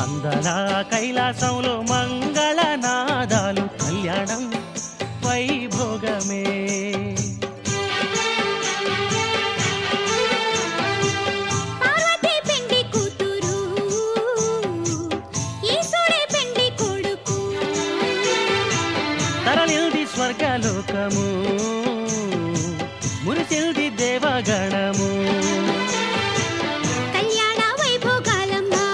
అందల కైలాసంలో మంగళ నాదాలు కళ్యాణం వైభోగమే పార్వతి పెండి కూతురు ఈశ్వరే పెండి కొడుకు తరలిల్ది స్వర్గలోకము మురిసిల్ది దేవగణము కళ్యాణ వైభోగాలమ్మా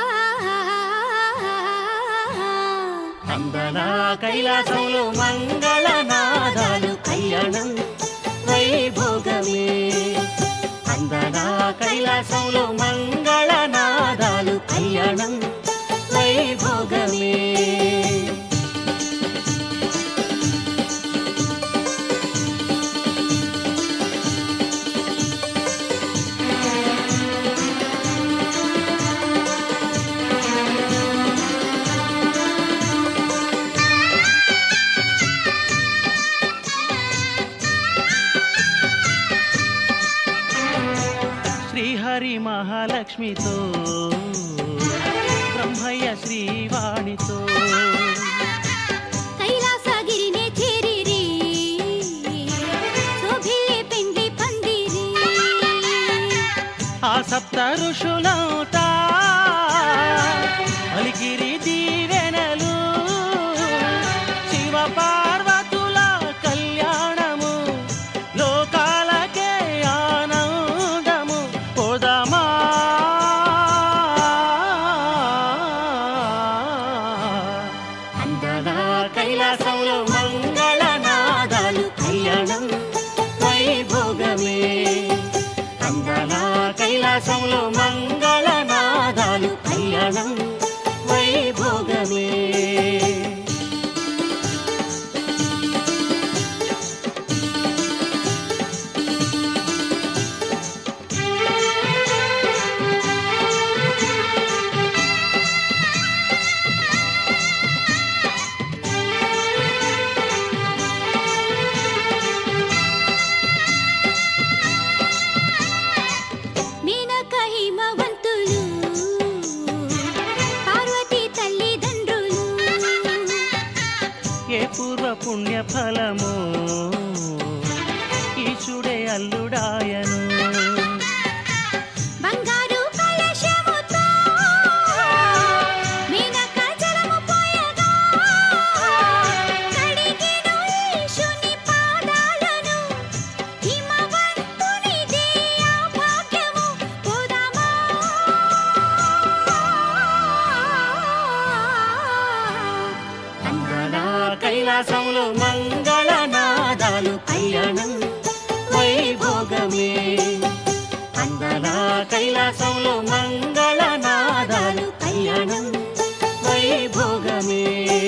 అందల కైలాసంలో మంగళ నాదాలు కళ్యాణం వైభోగమే అందల కైలాసంలో మంగళ నాదాలు కళ్యాణం వైభోగమే శ్రీహరి మహాలక్ష్మితో బ్రహ్మయ్య శ్రీవాణితో కైలాసగిరినే చేరిరి శోభిల్లే పెండ్లి పందిరి ఆ సప్త ఋషులవుతా అలికిరి దీవెనలు శివ పార్వతుల కళ్యాణము లోకాలకే ఆనందము పోదమా అందల కైలాసంలో మంగళ నాదాలు కళ్యాణం వైభోగమే అందల కైలాసంలో మంగళ నాదాలు కళ్యాణం వైభోగమే మీనక హిమవంతులు పార్వతీ తల్లిదండ్రులు ఏ పూర్వ పుణ్య ఫలము ఈశుడే అల్లుడాయను బంగారు కలశముతో మీనక జలము పోయగా కడిగెను ఈశుని పాదాలను హిమవంతునిదే ఆ భాగ్యము పోదామా అందల కైలాసంలో మంగళ నాదాలు కళ్యాణం వైభోగమే అందల కైలాసంలో మంగళ నాదాలు కళ్యాణం వైభోగమే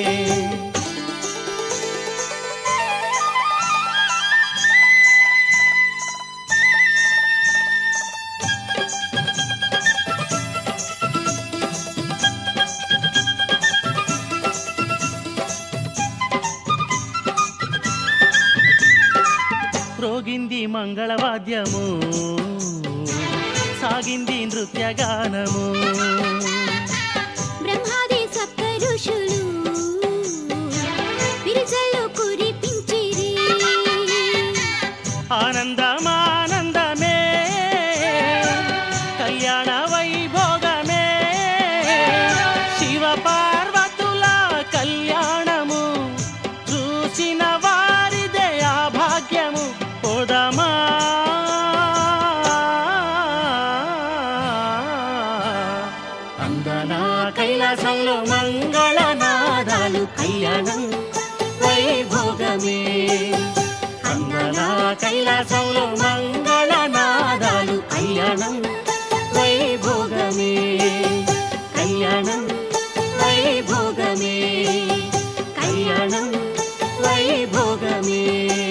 రోగింది మంగళవాద్యము సాగింది నృత్యగానము బ్రహ్మాది సప్త ఋషులు విరుజల్లు కురిపించిరి ఆనందమానందమే కళ్యాణ వైభోగమే శివ పార్వతుల కళ్యాణము చూసిన వారిదే ఆ భాగ్యము పోదమా అందన కైలాసంలో మంగళ నాదాలు కళ్యాణం వైభోగమే అందన కైలాసంలో మంగళ నాదాలు కళ్యాణం వైభోగమే కళ్యాణం వైభోగమే కళ్యాణం వైభోగమే